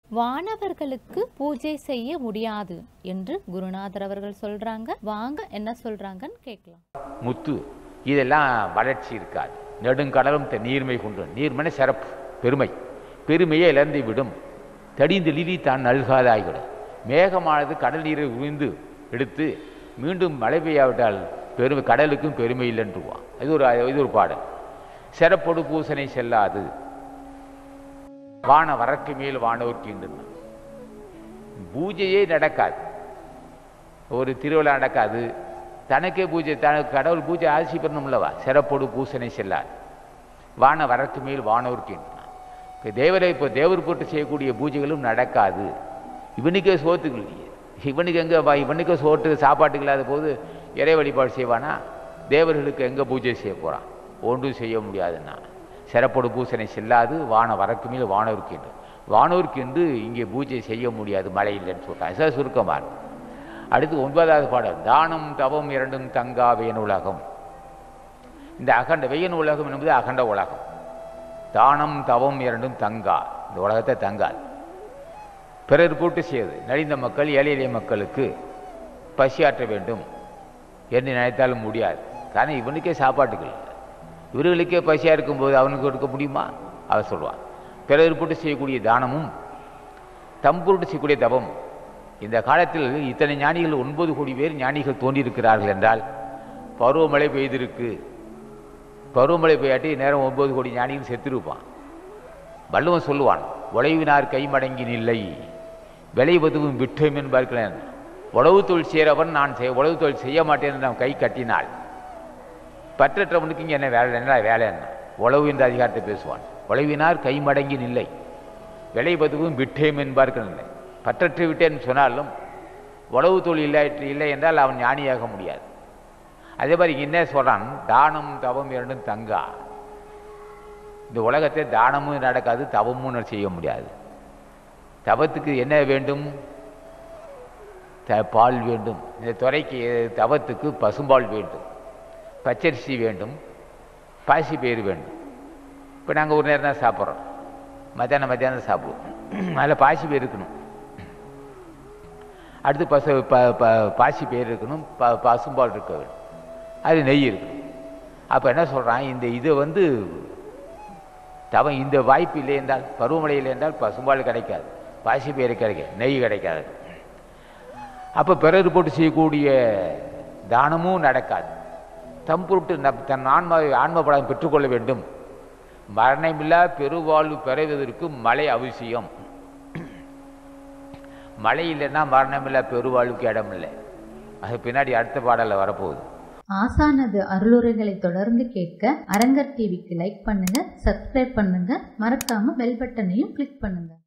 வானவர்களுக்கு பூஜை செய்ய முடியாது என்று குருநாதர் அவர்கள் சொல்றாங்க வாங்க என்ன சொல்றாங்கன்னு கேட்கலாம் முத்து இதெல்லாம் வளர்ச்சி இருக்காது நெடுங்கடலும் த- நீர்மை கொண்டு நீர்மனை சிறப்பு பெருமை பெருமையை இழந்து விடும் தடிந்து லிலி தான் நல்காதாகிவிடும் மேகமானது கடல் நீரை உறிந்து எடுத்து மீண்டும் மழை பெய்யாவிட்டால் பெருமை கடலுக்கும் பெருமை இல்லைன்றுவான் இது ஒரு இது ஒரு பாடல் சிறப்பொடு பூசனை செல்லாது வான வரக்கு மேல் வானோர்க்கின்றன பூஜையே நடக்காது ஒரு திருவிழா நடக்காது தனக்கே பூஜை தனக்கு கடவுள் பூஜை ஆட்சி பண்ணணும்லவா சிறப்போடு பூசனை செல்லாது வான வரக்கு மேல் வானோர்க்கின்றான் இப்போ தேவரை இப்போ தேவர் போட்டு செய்யக்கூடிய பூஜைகளும் நடக்காது இவனுக்கே சோத்துக்கு இல்லையே இவனுக்கு எங்கே வா இவனுக்கு சோட்டு சாப்பாட்டுக்கு இல்லாத போது இறை வழிபாடு செய்வானா தேவர்களுக்கு எங்கே பூஜை செய்ய போகிறான் ஒன்றும் செய்ய முடியாதுன்னா சிறப்போடு பூசனை செல்லாது வான வரக்கு மேல் வானோர்க்கின்று வானோர்க்கென்று இங்கே பூஜை செய்ய முடியாது மழை இல்லைன்னு சொல்லிட்டான் இதான் சுருக்கமாக இருக்கும் அடுத்து ஒன்பதாவது பாடல் தானம் தவம் இரண்டும் தங்கா வேன் உலகம் இந்த அகண்ட வெயன் உலகம் என்பது அகண்ட உலகம் தானம் தவம் இரண்டும் தங்கா இந்த உலகத்தை தங்காது பிறர் கூட்டு செய்வது நலிந்த மக்கள் ஏழை எளிய மக்களுக்கு பசியாற்ற வேண்டும் என்று நினைத்தாலும் முடியாது காரணம் இவனுக்கே சாப்பாட்டுகள் இல்லை. இவர்களுக்கே பசியாக இருக்கும்போது அவனுக்கு கொடுக்க முடியுமா அவர் சொல்லுவான் பிறர் கூட்டு செய்யக்கூடிய தானமும் தம் பொருட்டு செய்யக்கூடிய தவம் இந்த காலத்தில் இத்தனை ஞானிகள் ஒன்பது கோடி பேர் ஞானிகள் தோன்றியிருக்கிறார்கள் என்றால் பருவமழை பெய்திருக்கு பருவமழை பெய்யாட்டி நேரம் ஒன்பது கோடி ஞானிகள் செத்திருப்பான் வள்ளுவன் சொல்லுவான் உழைவினார் கைமடங்கி நில்லை விளைவதுவும் விட்டோம் என்பார்களேன் உழவு தொழில் செய்கிறவன் நான் செய் உழவு தொழில் செய்ய மாட்டேன் என்று நாம் கை கட்டினாள் பற்றற்றவனுக்கு இங்கே என்ன வேலை என்ன வேலை என்ன உழவு என்ற அதிகாரத்தை பேசுவான் உழைவினார் கைமடங்கி நில்லை விளைவதுவும் விட்டேம் என்பார்கள் இல்லை பற்றற்று விட்டேன் சொன்னாலும் உழவு தொழில் இல்லை இல்லை என்றால் அவன் ஞானியாக முடியாது அதே மாதிரி இங்க என்ன சொல்றான் தானம் தவம் இரண்டும் தங்கா இந்த உலகத்தை தானமும் நடக்காது தவமும் செய்ய முடியாது தவத்துக்கு என்ன வேண்டும் த பால் வேண்டும் இந்த துறைக்கு தவத்துக்கு பசும்பால் வேண்டும் பச்சரிசி வேண்டும் பாசி பயிர் வேண்டும் இப்போ நாங்கள் ஒரு நேரம் தான் சாப்பிட்றோம் மத்தியானம் மத்தியானம் சாப்பிடுவோம் அதில் பாசி பயிர் இருக்கணும் அடுத்து பசு ப ப பாசி பயிர் இருக்கணும் ப பசும்பால் இருக்க வேண்டும் அது நெய் இருக்கணும் அப்போ என்ன சொல்கிறான் இந்த இது வந்து தவ இந்த வாய்ப்பு இல்லை என்றால் பருவமழை இல்லை என்றால் பசும்பால் கிடைக்காது பாசி பயிர் கிடைக்காது நெய் கிடைக்காது அப்போ பிறர் போட்டு செய்யக்கூடிய தானமும் நடக்காது தம் பொருட்டு நம் தன் ஆன்மாவை ஆன்மபடம் பெற்றுக்கொள்ள வேண்டும் மரணமில்லா பெருவாழ்வு பெறுவதற்கு மழை அவசியம் மழை இல்லைன்னா மரணமில்லா பெருவாழ்வுக்கு இடம் இல்லை அது பின்னாடி அடுத்த பாடலில் வரப்போகுது ஆசானது அருளுரைகளை தொடர்ந்து கேட்க அரங்கர் டிவிக்கு லைக் பண்ணுங்க சப்ஸ்கிரைப் பண்ணுங்க மறக்காம பெல் பட்டனையும் கிளிக் பண்ணுங்க